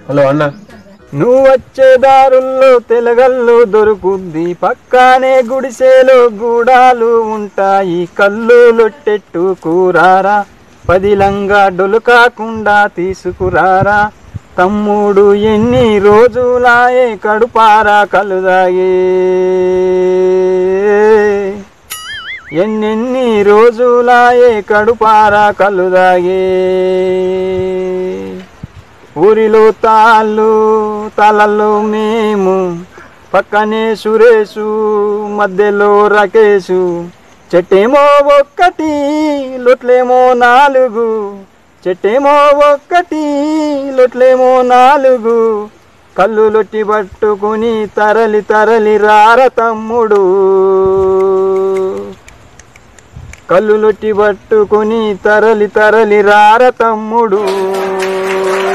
hello అన్న నువ్వు వచ్చే దారుల్లో తెలగల్లు దొరుకుద్ది పక్కనే గుడిసెలో గూడాలు ఉంటాయి కళ్ళు లొట్టెట్టు కూరారా పదిలంగా డొలుకాకుండా తీసుకురారా తమ్ముడు ఎన్ని రోజులాయే కడుపారా కలుదాయే ఎన్నెన్ని రోజులాయే కడుపారా కలుదాయే ఊరిలో తాళ్ళు తలలు మేము పక్కనే సురేషు మధ్యలో రకేషు చెట్టేమో ఒక్కటి లొట్లేమో నాలుగు చెట్టేమో ఒక్కటి లొట్లేమో నాలుగు కళ్ళు లొట్టి పట్టుకుని తరలి తరలి రార తమ్ముడు కళ్ళు లొట్టి పట్టుకుని తరలి తరలి రార తమ్ముడు